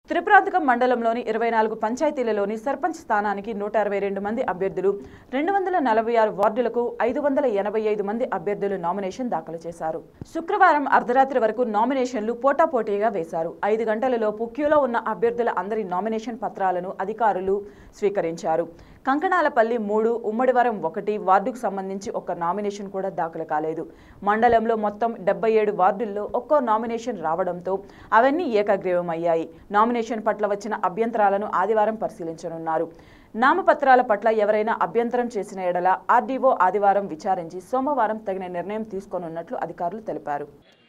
త్రిపురాంతకం మండలంలోని ఇరవై నాలుగు పంచాయతీలలోని సర్పంచ్ స్థానానికి నూట అరవై రెండు మంది అభ్యర్థులు రెండు వందల నలభై ఆరు వార్డులకు ఐదు వందల ఎనభై ఐదు మంది అభ్యర్థులు నామినేషన్ దాఖలు చేశారు శుక్రవారం అర్ధరాత్రి వరకు నామినేషన్లు పోటాపోటీగా వేశారు ఐదు గంటలలోపు క్యూలో ఉన్న అభ్యర్థుల అందరి నామినేషన్ పత్రాలను అధికారులు స్వీకరించారు కంకణాలపల్లి మూడు ఉమ్మడివరం ఒకటి వార్డుకు సంబంధించి ఒక్క నామినేషన్ కూడా దాఖలు కాలేదు మండలంలో మొత్తం డెబ్బై ఏడు వార్డుల్లో ఒక్కో నామినేషన్ రావడంతో అవన్నీ ఏకగ్రీవమయ్యాయి నామినేషన్ పట్ల వచ్చిన అభ్యంతరాలను ఆదివారం పరిశీలించనున్నారు నామపత్రాల పట్ల ఎవరైనా అభ్యంతరం చేసిన ఎడల ఆర్డీఓ ఆదివారం విచారించి సోమవారం తగిన నిర్ణయం తీసుకోనున్నట్లు అధికారులు తెలిపారు